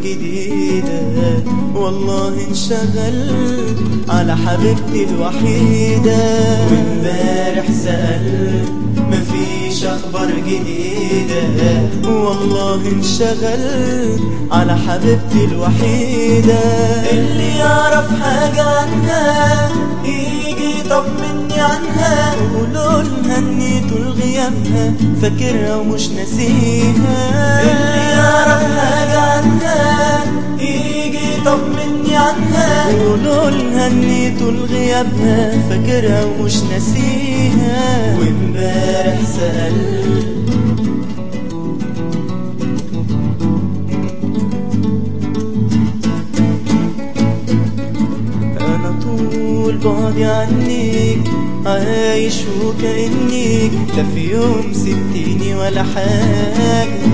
جديدة والله انشغل على حبيبتي الوحيدة وامبارح سألت مفيش اخبار جديدة والله انشغل على حبيبتي الوحيدة اللي يعرف حاجة عنها يجي يطمني عنها قولوا لها اني طول غيابها فاكرها ومش ناسيها اللي يعرف حاجة عنها يجي يطمني عنها قولوا لها اني طول غيابها فاكرها ومش ناسيها وامبارح سألت انا طول بعدي عنيك عايش وكأنيك لا في يوم سبتيني ولا حاجة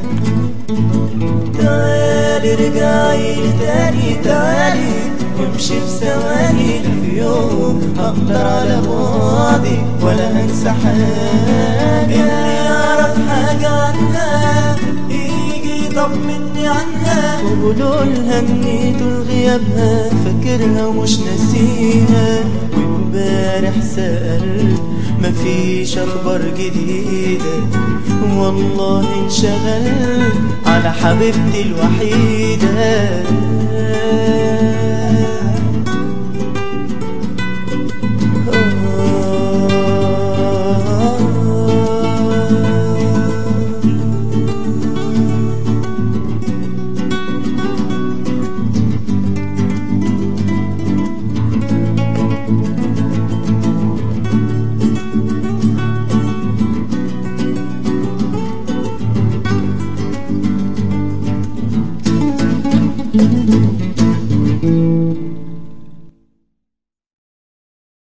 تعالي رجعي تاني تعالي وامشي في ثواني لا في يوم هقدر على بعدي ولا هنسى حاجة اللي يعرف حاجة عنها يجي يطمني عنها وقولوا لها اني طول غيابها فاكرها ومش ناسيها وامبارح سألت مفيش اخبار جديدة والله انشغلت على حبيبتي الوحيدة